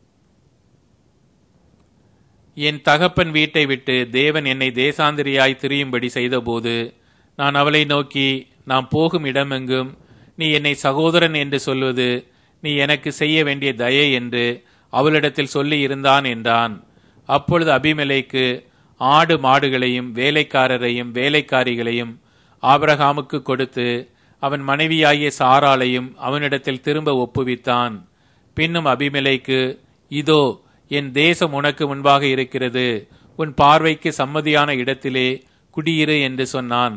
என் தகப்பன் வீட்டை விட்டு தேவன் என்னை தேசாந்திரியாய் திரியும்படி செய்தபோது நான் அவளை நோக்கி நாம் போகும் இடமெங்கும் நீ என்னை சகோதரன் என்று சொல்வது நீ எனக்கு செய்ய வேண்டிய தயை என்று அவளிடத்தில் சொல்லி இருந்தான் என்றான் அப்பொழுது அபிமெலைக்கு ஆடு மாடுகளையும் வேலைக்காரரையும் வேலைக்காரிகளையும் ஆபிரகாமுக்கு கொடுத்து அவன் மனைவியாகிய சாராளையும் அவனிடத்தில் திரும்ப ஒப்புவித்தான் பின்னும் அபிமெலைக்கு இதோ என் தேசம் உனக்கு முன்பாக இருக்கிறது உன் பார்வைக்கு சம்மதியான இடத்திலே குடியிரு என்று சொன்னான்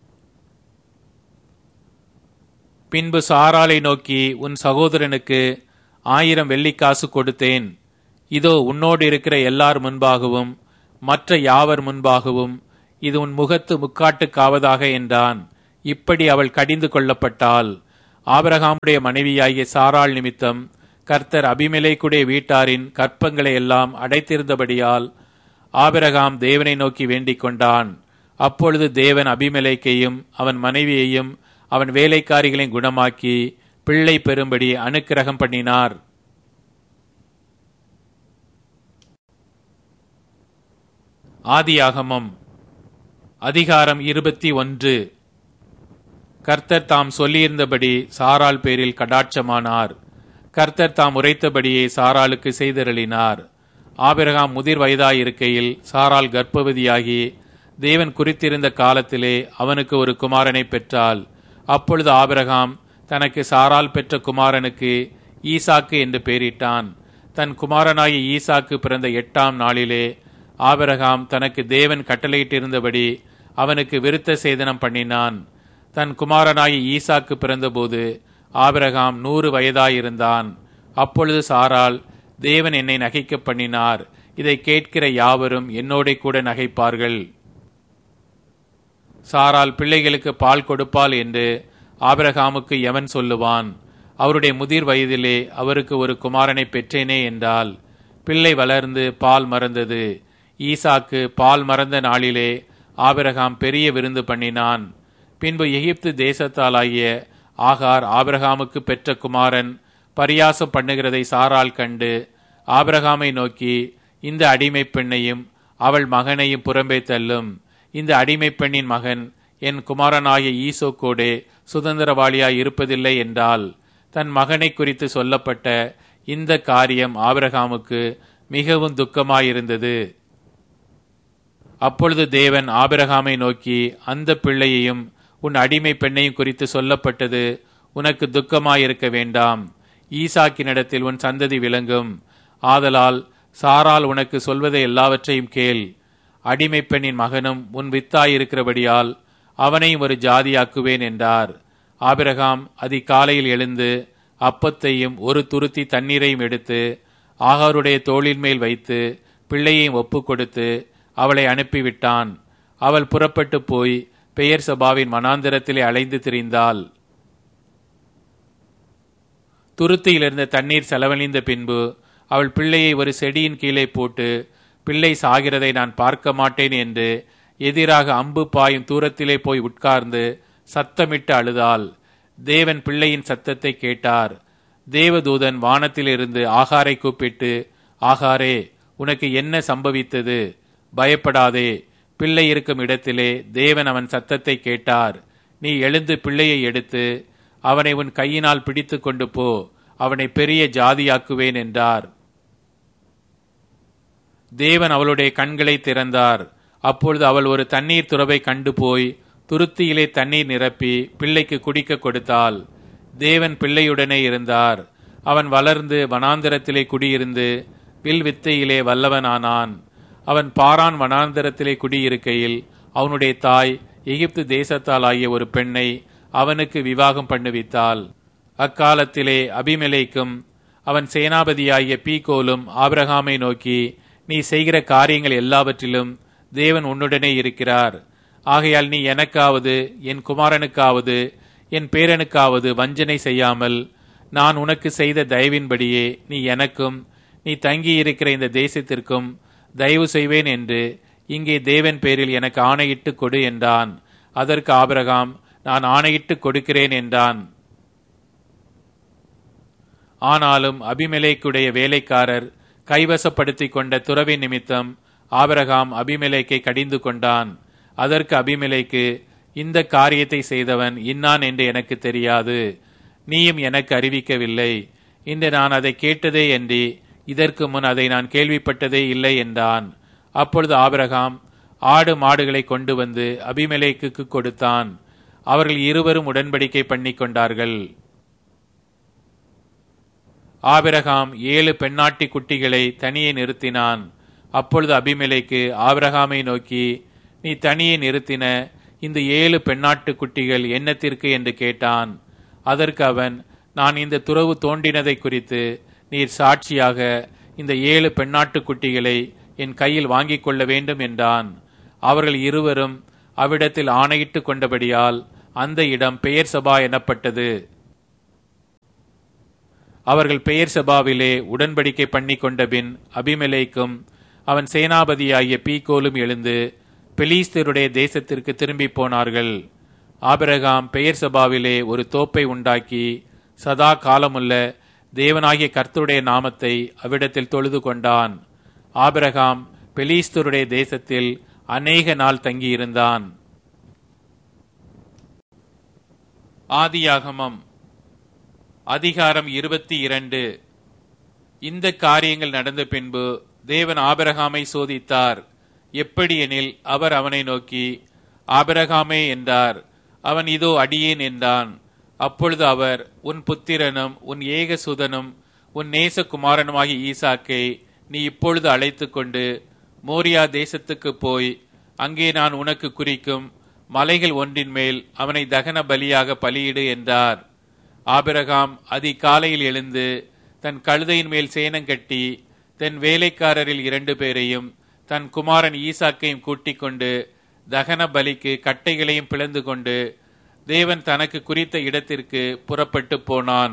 பின்பு சாராளை நோக்கி உன் சகோதரனுக்கு ஆயிரம் வெள்ளிக்காசு கொடுத்தேன் இதோ உன்னோடு இருக்கிற எல்லார் முன்பாகவும் மற்ற யாவர் முன்பாகவும் இது உன் முகத்து முக்காட்டுக்காவதாக என்றான் இப்படி அவள் கடிந்து கொள்ளப்பட்டாள் ஆபிரகாமுடைய மனைவியாகிய சாராள் நிமித்தம் கர்த்தர் அபிமெலேக்குடைய வீட்டாரின் கற்பங்களை எல்லாம் அடைத்திருந்தபடியால் ஆபிரகாம் தேவனை நோக்கி வேண்டிக் கொண்டான் அப்பொழுது தேவன் அபிமெலேக்கையும் அவன் மனைவியையும் அவன் வேலைக்காரிகளையும் குணமாக்கி பிள்ளை பெறும்படி அனுக்கிரகம் பண்ணினார் ஆதியாகமம் அதிகாரம் இருபத்தி ஒன்று கர்த்தர் தாம் சொல்லியிருந்தபடி சாராள் பேரில் கடாட்சமானார் கர்த்தர் தாம் உரைத்தபடியே சாராளுக்கு செய்தருளினார் ஆபிரகாம் முதிர் வயதாயிருக்கையில் சாராள் கர்ப்பவதியாகி தேவன் குறித்திருந்த காலத்திலே அவனுக்கு ஒரு குமாரனை பெற்றாள் அப்பொழுது ஆபிரகாம் தனக்கு சாரால் பெற்ற குமாரனுக்கு ஈசாக்கு என்று பெயரிட்டான் தன் குமாரனாகிய ஈசாக்கு பிறந்த எட்டாம் நாளிலே ஆபிரகாம் தனக்கு தேவன் கட்டளையிட்டிருந்தபடி அவனுக்கு விருத்த சேதனம் பண்ணினான் தன் குமாரனாகிய ஈசாக்கு பிறந்தபோது ஆபிரகாம் நூறு வயதாயிருந்தான் அப்பொழுது சாரால் தேவன் என்னை நகைக்க பண்ணினார் இதை கேட்கிற யாவரும் என்னோட கூட நகைப்பார்கள் சாரால் பிள்ளைகளுக்கு பால் கொடுப்பாள் என்று ஆபிரகாமுக்கு எவன் சொல்லுவான் அவருடைய முதிர் வயதிலே அவருக்கு ஒரு குமாரனை பெற்றேனே என்றால் பிள்ளை வளர்ந்து பால் மறந்தது ஈசாக்கு பால் மறந்த நாளிலே ஆபிரகாம் பெரிய விருந்து பண்ணினான் பின்பு எகிப்து தேசத்தாலாகிய ஆகார் ஆபிரகாமுக்கு பெற்ற குமாரன் பரியாசம் பண்ணுகிறதை சாரால் கண்டு ஆபிரகாமை நோக்கி இந்த அடிமை பெண்ணையும் அவள் மகனையும் புறம்பே தள்ளும் இந்த அடிமை பெண்ணின் மகன் என் குமாரனாகிய ஈசோக்கோடே சுதந்திரவாளியாய் இருப்பதில்லை என்றால் தன் மகனை குறித்து சொல்லப்பட்ட இந்த காரியம் ஆபிரகாமுக்கு மிகவும் துக்கமாயிருந்தது அப்பொழுது தேவன் ஆபிரகாமை நோக்கி அந்த பிள்ளையையும் உன் அடிமை பெண்ணையும் குறித்து சொல்லப்பட்டது உனக்கு துக்கமாயிருக்க வேண்டாம் ஈசாக்கினிடத்தில் உன் சந்ததி விளங்கும் ஆதலால் சாரால் உனக்கு சொல்வதை எல்லாவற்றையும் கேள் அடிமை பெண்ணின் மகனும் உன் வித்தாயிருக்கிறபடியால் அவனையும் ஒரு ஜாதியாக்குவேன் என்றார் ஆபிரகாம் அதிகாலையில் எழுந்து அப்பத்தையும் ஒரு துருத்தி தண்ணீரையும் எடுத்து ஆகாருடைய தோளின் மேல் வைத்து பிள்ளையையும் ஒப்பு கொடுத்து அவளை அனுப்பிவிட்டான் அவள் புறப்பட்டு போய் பெயர் சபாவின் மனாந்திரத்திலே அலைந்து திரிந்தாள் துருத்தியிலிருந்த தண்ணீர் செலவழிந்த பின்பு அவள் பிள்ளையை ஒரு செடியின் கீழே போட்டு பிள்ளை சாகிறதை நான் பார்க்க மாட்டேன் என்று எதிராக அம்பு பாயும் தூரத்திலே போய் உட்கார்ந்து சத்தமிட்டு அழுதாள் தேவன் பிள்ளையின் சத்தத்தை கேட்டார் தேவதூதன் வானத்திலிருந்து ஆகாரை கூப்பிட்டு ஆகாரே உனக்கு என்ன சம்பவித்தது பயப்படாதே பிள்ளை இருக்கும் இடத்திலே தேவன் அவன் சத்தத்தை கேட்டார் நீ எழுந்து பிள்ளையை எடுத்து அவனை உன் கையினால் பிடித்து கொண்டு போ அவனை பெரிய ஜாதியாக்குவேன் என்றார் தேவன் அவளுடைய கண்களை திறந்தார் அப்பொழுது அவள் ஒரு தண்ணீர் துறவை கண்டு போய் துருத்தியிலே தண்ணீர் நிரப்பி பிள்ளைக்கு குடிக்க கொடுத்தாள் தேவன் பிள்ளையுடனே இருந்தார் அவன் வளர்ந்து வனாந்திரத்திலே குடியிருந்து வில் வித்தையிலே வல்லவனானான் அவன் பாரான் வனாந்திரத்திலே குடியிருக்கையில் அவனுடைய தாய் எகிப்து தேசத்தால் ஆகிய ஒரு பெண்ணை அவனுக்கு விவாகம் பண்ணுவித்தாள் அக்காலத்திலே அபிமெலேக்கும் அவன் சேனாபதியாகிய பீகோலும் ஆபிரகாமை நோக்கி நீ செய்கிற காரியங்கள் எல்லாவற்றிலும் தேவன் உன்னுடனே இருக்கிறார் ஆகையால் நீ எனக்காவது என் குமாரனுக்காவது என் பேரனுக்காவது வஞ்சனை செய்யாமல் நான் உனக்கு செய்த தயவின்படியே நீ எனக்கும் நீ தங்கியிருக்கிற இந்த தேசத்திற்கும் தயவு செய்வேன் என்று இங்கே தேவன் பேரில் எனக்கு ஆணையிட்டு கொடு என்றான் அதற்கு ஆபிரகாம் நான் ஆணையிட்டு கொடுக்கிறேன் என்றான் ஆனாலும் அபிமெலேக்குடைய வேலைக்காரர் கைவசப்படுத்திக் கொண்ட துறவி நிமித்தம் ஆபிரகாம் அபிமெலேக்கை கடிந்து கொண்டான் அதற்கு அபிமெலேக்கு இந்த காரியத்தை செய்தவன் இன்னான் என்று எனக்கு தெரியாது நீயும் எனக்கு அறிவிக்கவில்லை இன்று நான் அதை கேட்டதே என்று இதற்கு முன் அதை நான் கேள்விப்பட்டதே இல்லை என்றான் அப்பொழுது ஆபிரகாம் ஆடு மாடுகளை கொண்டு வந்து அபிமெலேக்கு கொடுத்தான் அவர்கள் இருவரும் உடன்படிக்கை பண்ணி கொண்டார்கள் ஆபிரகாம் ஏழு பெண்ணாட்டி குட்டிகளை தனியே நிறுத்தினான் அப்பொழுது அபிமெலேக்கு ஆபிரகாமை நோக்கி நீ தனியே நிறுத்தின இந்த ஏழு பெண்ணாட்டு குட்டிகள் என்னத்திற்கு என்று கேட்டான் அதற்கு அவன் நான் இந்த துறவு தோண்டினதை குறித்து நீர் சாட்சியாக இந்த ஏழு பெண்ணாட்டு குட்டிகளை என் கையில் வாங்கிக் கொள்ள வேண்டும் என்றான் அவர்கள் இருவரும் அவ்விடத்தில் ஆணையிட்டு கொண்டபடியால் அந்த இடம் பெயர் சபா எனப்பட்டது அவர்கள் பெயர் சபாவிலே உடன்படிக்கை பண்ணி கொண்டபின் அபிமெலேக்கும் அவன் சேனாபதியாகிய பீகோலும் எழுந்து பெலீஸ்தருடைய தேசத்திற்கு திரும்பி போனார்கள் ஆபிரகாம் பெயர் சபாவிலே ஒரு தோப்பை உண்டாக்கி சதா காலமுள்ள தேவனாகிய கர்த்தருடைய நாமத்தை அவ்விடத்தில் தொழுது கொண்டான் ஆபிரகாம் பெலீஸ்தருடைய தேசத்தில் அநேக நாள் தங்கியிருந்தான் ஆதியாகமம் அதிகாரம் இருபத்தி இரண்டு இந்த காரியங்கள் நடந்த பின்பு தேவன் ஆபிரகாமை சோதித்தார் எப்படியெனில் அவர் அவனை நோக்கி ஆபிரகாமே என்றார் அவன் இதோ அடியேன் என்றான் அப்பொழுது அவர் உன் புத்திரனும் உன் ஏகசுதனும் உன் நேசகுமாரனுமாகிய ஈசாக்கை நீ இப்பொழுது அழைத்து கொண்டு மோரியா தேசத்துக்கு போய் அங்கே நான் உனக்கு குறிக்கும் மலைகள் ஒன்றின் மேல் அவனை தகன பலியாக பலியிடு என்றார் ஆபிரகாம் அதிகாலையில் எழுந்து தன் கழுதையின் மேல் சேனங்கட்டி தன் வேலைக்காரரில் இரண்டு பேரையும் தன் குமாரன் ஈசாக்கையும் கூட்டிக் கொண்டு தகன பலிக்கு கட்டைகளையும் பிளந்து கொண்டு தேவன் தனக்கு குறித்த இடத்திற்கு புறப்பட்டு போனான்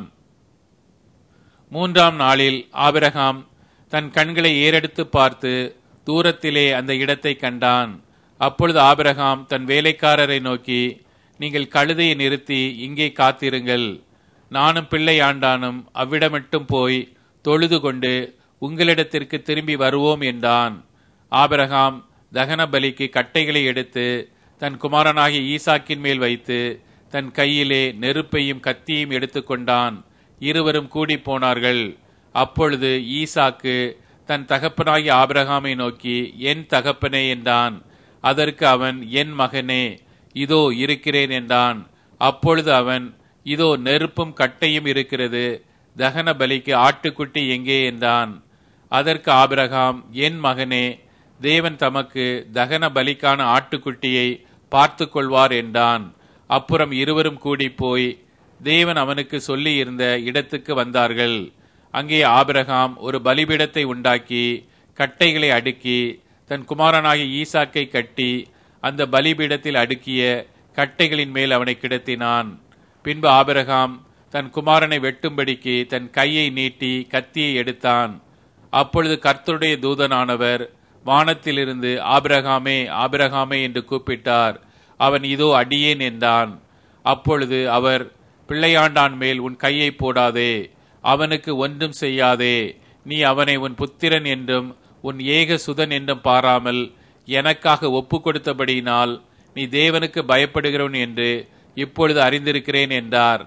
மூன்றாம் நாளில் ஆபிரகாம் தன் கண்களை ஏறெடுத்து பார்த்து தூரத்திலே அந்த இடத்தை கண்டான் அப்பொழுது ஆபிரகாம் தன் வேலைக்காரரை நோக்கி நீங்கள் கழுதையை நிறுத்தி இங்கே காத்திருங்கள் நானும் பிள்ளை ஆண்டானும் அவ்விடமிட்டும் போய் தொழுது கொண்டு உங்களிடத்திற்கு திரும்பி வருவோம் என்றான் ஆபிரகாம் தகன பலிக்கு கட்டைகளை எடுத்து தன் குமாரனாகிய ஈசாக்கின் மேல் வைத்து தன் கையிலே நெருப்பையும் கத்தியையும் எடுத்துக்கொண்டான் இருவரும் கூடி போனார்கள் அப்பொழுது ஈசாக்கு தன் தகப்பனாகிய ஆபிரகாமை நோக்கி என் தகப்பனே என்றான் அதற்கு அவன் என் மகனே இதோ இருக்கிறேன் என்றான் அப்பொழுது அவன் இதோ நெருப்பும் கட்டையும் இருக்கிறது தகன பலிக்கு ஆட்டுக்குட்டி எங்கே என்றான் அதற்கு ஆபிரகாம் என் மகனே தேவன் தமக்கு தகன பலிக்கான ஆட்டுக்குட்டியை பார்த்து கொள்வார் என்றான் அப்புறம் இருவரும் கூடி போய் தேவன் அவனுக்கு சொல்லி இருந்த இடத்துக்கு வந்தார்கள் அங்கே ஆபிரகாம் ஒரு பலிபீடத்தை உண்டாக்கி கட்டைகளை அடுக்கி தன் குமாரனாகிய ஈசாக்கை கட்டி அந்த பலிபீடத்தில் அடுக்கிய கட்டைகளின் மேல் அவனை கிடத்தினான் பின்பு ஆபிரகாம் தன் குமாரனை வெட்டும்படிக்கு தன் கையை நீட்டி கத்தியை எடுத்தான் அப்பொழுது கர்த்தருடைய தூதனானவர் வானத்திலிருந்து ஆபிரகாமே ஆபிரகாமே என்று கூப்பிட்டார் அவன் இதோ அடியேன் என்றான் அப்பொழுது அவர் பிள்ளையாண்டான் மேல் உன் கையை போடாதே அவனுக்கு ஒன்றும் செய்யாதே நீ அவனை உன் புத்திரன் என்றும் உன் ஏக சுதன் என்றும் பாராமல் எனக்காக ஒப்பு கொடுத்தபடியினால் நீ தேவனுக்கு பயப்படுகிறவன் என்று இப்பொழுது அறிந்திருக்கிறேன் என்றார்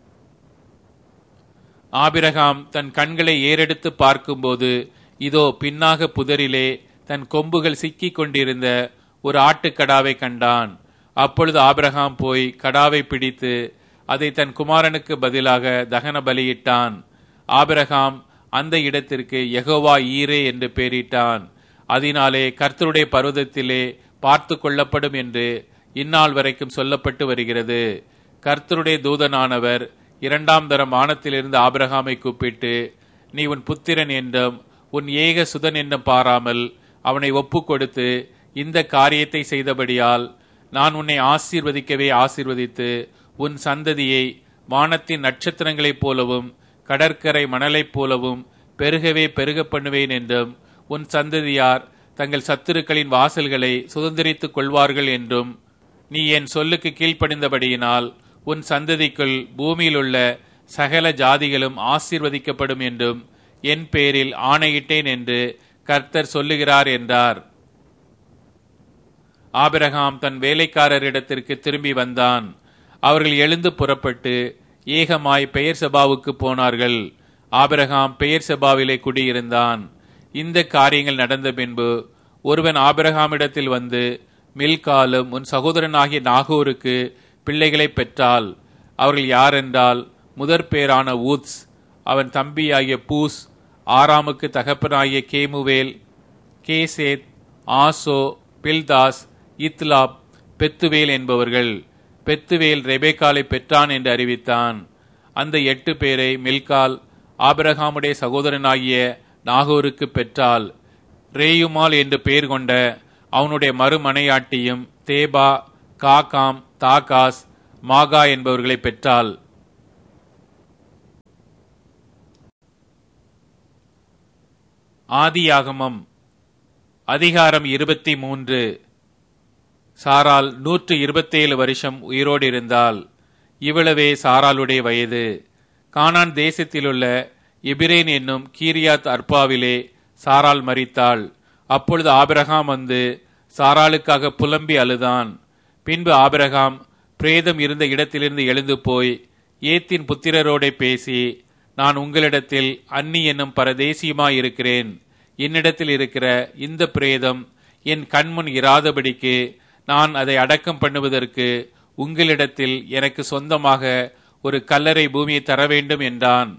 ஆபிரகாம் தன் கண்களை ஏறெடுத்து பார்க்கும்போது இதோ பின்னாக புதரிலே தன் கொம்புகள் சிக்கிக் கொண்டிருந்த ஒரு ஆட்டுக்கடாவை கண்டான் அப்பொழுது ஆபிரகாம் போய் கடாவை பிடித்து அதை தன் குமாரனுக்கு பதிலாக தகன பலியிட்டான் ஆபிரகாம் அந்த இடத்திற்கு யெகோவா ஈரே என்று பெயரிட்டான் அதனாலே கர்த்தருடைய பர்வதத்திலே பார்த்து கொள்ளப்படும் என்று இந்நாள் வரைக்கும் சொல்லப்பட்டு வருகிறது கர்த்தருடைய தூதனானவர் இரண்டாம் தரம் வானத்திலிருந்து ஆபிரகாமை கூப்பிட்டு நீ உன் புத்திரன் என்றும் உன் ஏக சுதன் என்றும் பாராமல் அவனை ஒப்பு கொடுத்து இந்த காரியத்தை செய்தபடியால் நான் உன்னை ஆசீர்வதிக்கவே ஆசீர்வதித்து உன் சந்ததியை வானத்தின் நட்சத்திரங்களைப் போலவும் கடற்கரை மணலைப் போலவும் பெருகவே பெருக பண்ணுவேன் என்றும் உன் சந்ததியார் தங்கள் சத்துருக்களின் வாசல்களை சுதந்திரித்துக் கொள்வார்கள் என்றும் நீ என் சொல்லுக்கு கீழ்ப்படிந்தபடியினால் உன் சந்ததிக்குள் பூமியிலுள்ள சகல ஜாதிகளும் ஆசீர்வதிக்கப்படும் என்றும் என் பேரில் ஆணையிட்டேன் என்று கர்த்தர் சொல்லுகிறார் என்றார் ஆபிரகாம் தன் வேலைக்காரரிடத்திற்கு திரும்பி வந்தான் அவர்கள் எழுந்து புறப்பட்டு ஏகமாய் பெயர் சபாவுக்கு போனார்கள் ஆபிரகாம் பெயர் சபாவிலே குடியிருந்தான் இந்த காரியங்கள் நடந்த பின்பு ஒருவன் ஆபிரகாமிடத்தில் வந்து மில்காலும் உன் சகோதரனாகிய நாகூருக்கு பிள்ளைகளை பெற்றால் அவர்கள் யாரென்றால் முதற் பேரான ஊத்ஸ் அவன் தம்பியாகிய பூஸ் ஆறாமுக்கு தகப்பனாகிய கேமுவேல் கேசேத் ஆசோ பில்தாஸ் இத்லாப் பெத்துவேல் என்பவர்கள் பெத்துவேல் ரெபேக்காலை பெற்றான் என்று அறிவித்தான் அந்த எட்டு பேரை மில்கால் ஆபிரகாமுடைய சகோதரனாகிய நாகூருக்கு பெற்றால் ரேயுமால் என்று பெயர் கொண்ட அவனுடைய மறுமனையாட்டியும் தேபா காகாம் தாகாஸ் மாகா என்பவர்களை பெற்றாள் ஆதியாகமம் அதிகாரம் இருபத்தி மூன்று சாரால் நூற்று இருபத்தேழு வருஷம் உயிரோடு இருந்தால் இவ்வளவே சாராளுடைய வயது கானான் தேசத்திலுள்ள எபிரேன் என்னும் கீரியாத் அர்பாவிலே சாரால் மரித்தாள் அப்பொழுது ஆபிரகாம் வந்து சாராளுக்காக புலம்பி அழுதான் பின்பு ஆபிரகாம் பிரேதம் இருந்த இடத்திலிருந்து எழுந்து போய் ஏத்தின் புத்திரரோடே பேசி நான் உங்களிடத்தில் அன்னி என்னும் பரதேசியுமாய் இருக்கிறேன் என்னிடத்தில் இருக்கிற இந்த பிரேதம் என் கண்முன் இராதபடிக்கு நான் அதை அடக்கம் பண்ணுவதற்கு உங்களிடத்தில் எனக்கு சொந்தமாக ஒரு கல்லறை பூமியை தர வேண்டும் என்றான்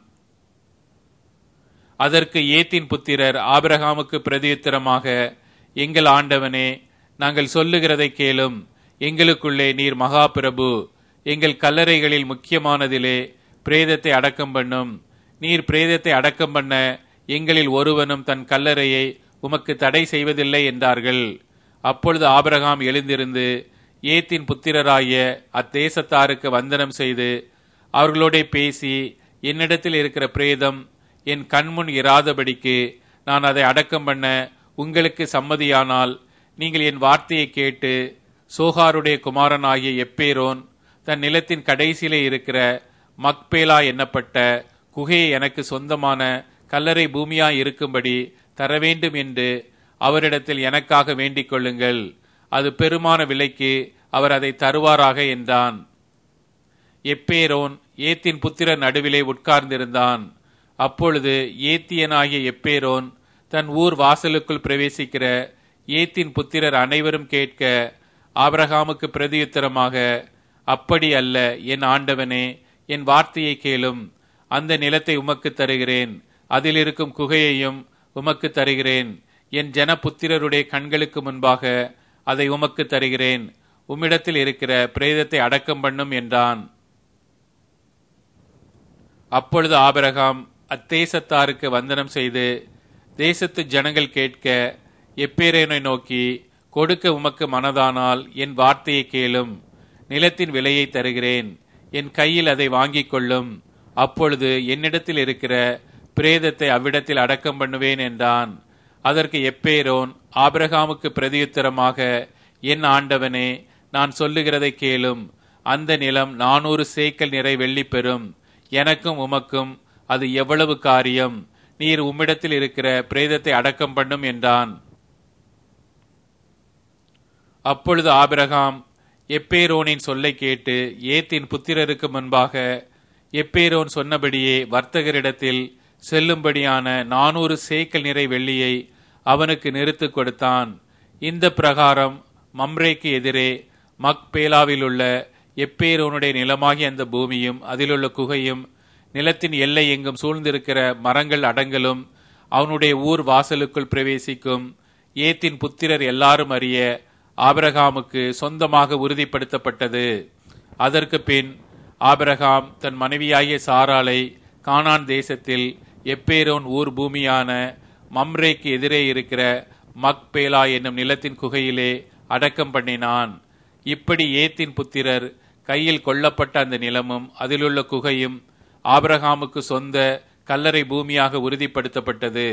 அதற்கு ஏத்தின் புத்திரர் ஆபிரகாமுக்கு பிரதியுத்தரமாக எங்கள் ஆண்டவனே நாங்கள் சொல்லுகிறதை கேளும் எங்களுக்குள்ளே நீர் மகா பிரபு எங்கள் கல்லறைகளில் முக்கியமானதிலே பிரேதத்தை அடக்கம் பண்ணும் நீர் பிரேதத்தை அடக்கம் பண்ண எங்களில் ஒருவனும் தன் கல்லறையை உமக்கு தடை செய்வதில்லை என்றார்கள் அப்பொழுது ஆபிரகாம் எழுந்திருந்து ஏத்தின் புத்திரராகிய அத்தேசத்தாருக்கு வந்தனம் செய்து அவர்களோட பேசி என்னிடத்தில் இருக்கிற பிரேதம் என் கண்முன் இராதபடிக்கு நான் அதை அடக்கம் பண்ண உங்களுக்கு சம்மதியானால் நீங்கள் என் வார்த்தையை கேட்டு சோகாருடைய குமாரனாகிய எப்பேரோன் தன் நிலத்தின் கடைசியிலே இருக்கிற மக்பேலா எண்ணப்பட்ட குகையை எனக்கு சொந்தமான கல்லறை பூமியாய் இருக்கும்படி தர வேண்டும் என்று அவரிடத்தில் எனக்காக வேண்டிக் கொள்ளுங்கள் அது பெருமான விலைக்கு அவர் அதை தருவாராக என்றான் எப்பேரோன் ஏத்தின் புத்திரர் நடுவிலே உட்கார்ந்திருந்தான் அப்பொழுது ஏத்தியனாகிய எப்பேரோன் தன் ஊர் வாசலுக்குள் பிரவேசிக்கிற ஏத்தின் புத்திரர் அனைவரும் கேட்க ஆபிரகாமுக்கு பிரதியுத்தரமாக அப்படி அல்ல என் ஆண்டவனே என் வார்த்தையை கேளும் அந்த நிலத்தை உமக்கு தருகிறேன் அதில் இருக்கும் குகையையும் உமக்கு தருகிறேன் என் ஜன புத்திரருடைய கண்களுக்கு முன்பாக அதை உமக்கு தருகிறேன் உம்மிடத்தில் இருக்கிற பிரேதத்தை அடக்கம் பண்ணும் என்றான் அப்பொழுது ஆபிரகாம் அத்தேசத்தாருக்கு வந்தனம் செய்து தேசத்து ஜனங்கள் கேட்க எப்பேரேனை நோக்கி கொடுக்க உமக்கு மனதானால் என் வார்த்தையை கேளும் நிலத்தின் விலையை தருகிறேன் என் கையில் அதை வாங்கிக் கொள்ளும் அப்பொழுது என்னிடத்தில் இருக்கிற பிரேதத்தை அவ்விடத்தில் அடக்கம் பண்ணுவேன் என்றான் அதற்கு எப்பேரோன் ஆபிரகாமுக்கு பிரதியுத்தரமாக என் ஆண்டவனே நான் சொல்லுகிறதை கேளும் அந்த நிலம் நானூறு சேக்கல் நிறை வெள்ளி பெறும் எனக்கும் உமக்கும் அது எவ்வளவு காரியம் நீர் உம்மிடத்தில் இருக்கிற பிரேதத்தை அடக்கம் பண்ணும் என்றான் அப்பொழுது ஆபிரகாம் எப்பேரோனின் சொல்லை கேட்டு ஏத்தின் புத்திரருக்கு முன்பாக எப்பேரோன் சொன்னபடியே வர்த்தகரிடத்தில் செல்லும்படியான நானூறு சேக்கல் நிறை வெள்ளியை அவனுக்கு நிறுத்து கொடுத்தான் இந்த பிரகாரம் மம்ரேக்கு எதிரே மக்பேலாவில் உள்ள எப்பேரோனுடைய நிலமாகிய அந்த பூமியும் அதிலுள்ள குகையும் நிலத்தின் எல்லை எங்கும் சூழ்ந்திருக்கிற மரங்கள் அடங்கலும் அவனுடைய ஊர் வாசலுக்குள் பிரவேசிக்கும் ஏத்தின் புத்திரர் எல்லாரும் அறிய ஆபிரகாமுக்கு சொந்தமாக உறுதிப்படுத்தப்பட்டது அதற்கு பின் ஆபிரகாம் தன் மனைவியாகிய சாராளை கானான் தேசத்தில் எப்பேரோன் ஊர் பூமியான மம்ரேக்கு எதிரே இருக்கிற மக்பேலா என்னும் நிலத்தின் குகையிலே அடக்கம் பண்ணினான் இப்படி ஏத்தின் புத்திரர் கையில் கொல்லப்பட்ட அந்த நிலமும் அதிலுள்ள குகையும் ஆபிரகாமுக்கு சொந்த கல்லறை பூமியாக உறுதிப்படுத்தப்பட்டது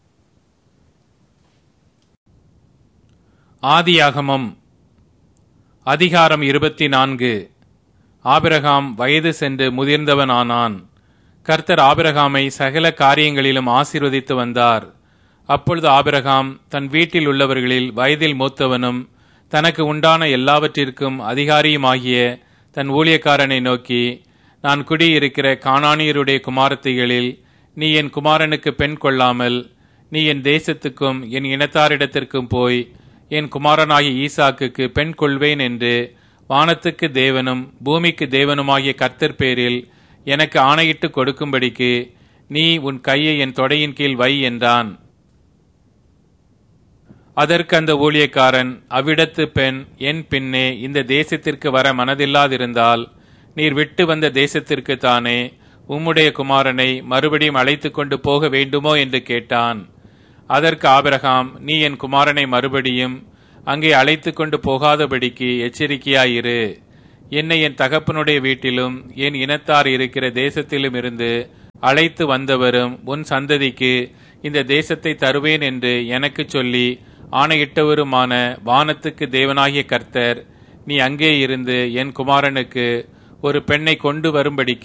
ஆதியாகமம் அதிகாரம் இருபத்தி நான்கு ஆபிரகாம் வயது சென்று முதிர்ந்தவனானான் கர்த்தர் ஆபிரகாமை சகல காரியங்களிலும் ஆசீர்வதித்து வந்தார் அப்பொழுது ஆபிரகாம் தன் வீட்டில் உள்ளவர்களில் வயதில் மூத்தவனும் தனக்கு உண்டான எல்லாவற்றிற்கும் அதிகாரியுமாகிய தன் ஊழியக்காரனை நோக்கி நான் குடியிருக்கிற காணானியருடைய குமாரத்திகளில் நீ என் குமாரனுக்கு பெண் கொள்ளாமல் நீ என் தேசத்துக்கும் என் இனத்தாரிடத்திற்கும் போய் என் குமாரனாகிய ஈசாக்குக்கு பெண் கொள்வேன் என்று வானத்துக்கு தேவனும் பூமிக்கு தேவனுமாகிய கர்த்தர் பேரில் எனக்கு ஆணையிட்டு கொடுக்கும்படிக்கு நீ உன் கையை என் தொடையின் கீழ் வை என்றான் அதற்கு அந்த ஊழியக்காரன் அவ்விடத்து பெண் என் பின்னே இந்த தேசத்திற்கு வர மனதில்லாதிருந்தால் நீர் விட்டு வந்த தேசத்திற்கு தானே உம்முடைய குமாரனை மறுபடியும் அழைத்து கொண்டு போக வேண்டுமோ என்று கேட்டான் அதற்கு ஆபிரகாம் நீ என் குமாரனை மறுபடியும் அங்கே அழைத்து கொண்டு போகாதபடிக்கு எச்சரிக்கையாயிரு என்னை என் தகப்பனுடைய வீட்டிலும் என் இனத்தார் இருக்கிற தேசத்திலும் இருந்து அழைத்து வந்தவரும் உன் சந்ததிக்கு இந்த தேசத்தை தருவேன் என்று எனக்கு சொல்லி ஆணையிட்டவருமான வானத்துக்கு தேவனாகிய கர்த்தர் நீ அங்கே இருந்து என் குமாரனுக்கு ஒரு பெண்ணை கொண்டு வரும்படிக்கு